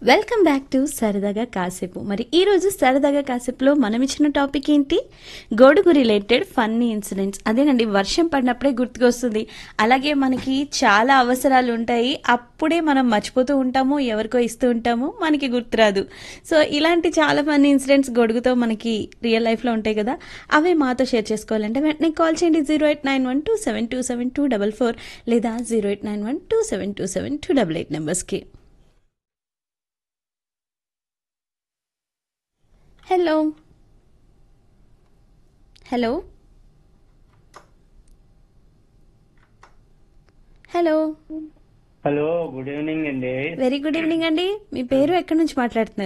welcome back to సరదాగా కాసేపు మరి ఈ రోజు సరదాగా కాసేపులో మనం ఇచ్చిన టాపిక్ ఏంటి గొడుగు రిలేటెడ్ ఫన్నీ ఇన్సిడెంట్స్ అదేనండి వర్షం పడినప్పుడే గుర్తుకొస్తుంది అలాగే మనకి చాలా అవసరాలు ఉంటాయి అప్పుడే మనం మర్చిపోతూ ఉంటాము ఎవరికో ఇస్తూ ఉంటాము మనకి గుర్తురాదు సో ఇలాంటి చాలా ఫన్నీ ఇన్సిడెంట్స్ గొడుగుతో మనకి రియల్ లైఫ్లో ఉంటాయి కదా అవే మాతో షేర్ చేసుకోవాలంటే వెంటనే కాల్ చేయండి zero eight nine one two seven two seven two double four లేదా zero eight nine one two seven two seven two double eight నెంబర్స్కి hello hello hello hello good evening అండి వెరీ గుడ్ ఈవినింగ్ అండి మీ పేరు ఎక్కడి నుంచి మాట్లాడుతున్నారు